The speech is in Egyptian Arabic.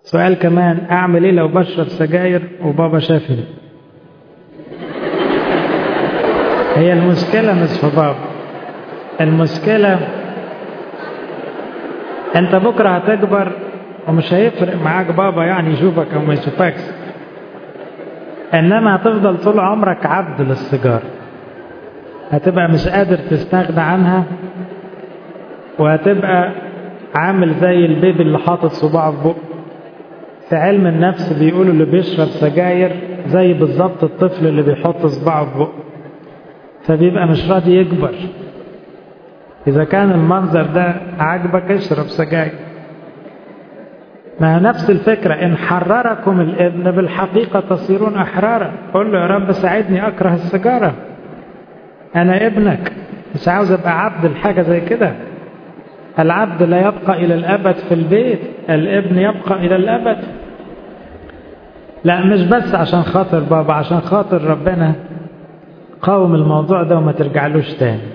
سؤال كمان اعمل ايه لو بشرب سجاير وبابا شافني هي المشكلة مش في بابا المشكلة انت بكرة هتكبر ومش هيفرق معاك بابا يعني يشوفك او ما يشوفكش انما هتفضل طول عمرك عبد للسيجارة هتبقى مش قادر تستغنى عنها وهتبقى عامل زي البيبي اللي حاطط صباعه في بقه في علم النفس بيقولوا اللي بيشرب سجاير زي بالظبط الطفل اللي بيحط صباعه في بقه فبيبقى مش راضي يكبر إذا كان المنظر ده عاجبك اشرب سجاير ما نفس الفكرة إن حرركم الابن بالحقيقة تصيرون أحرارا قل له يا رب ساعدني أكره السيجارة أنا ابنك مش عاوز أبقى عبد الحاجة زي كده العبد لا يبقى إلى الأبد في البيت الابن يبقى إلى الأبد لا مش بس عشان خاطر بابا عشان خاطر ربنا قاوم الموضوع ده وما ترجعلوش تاني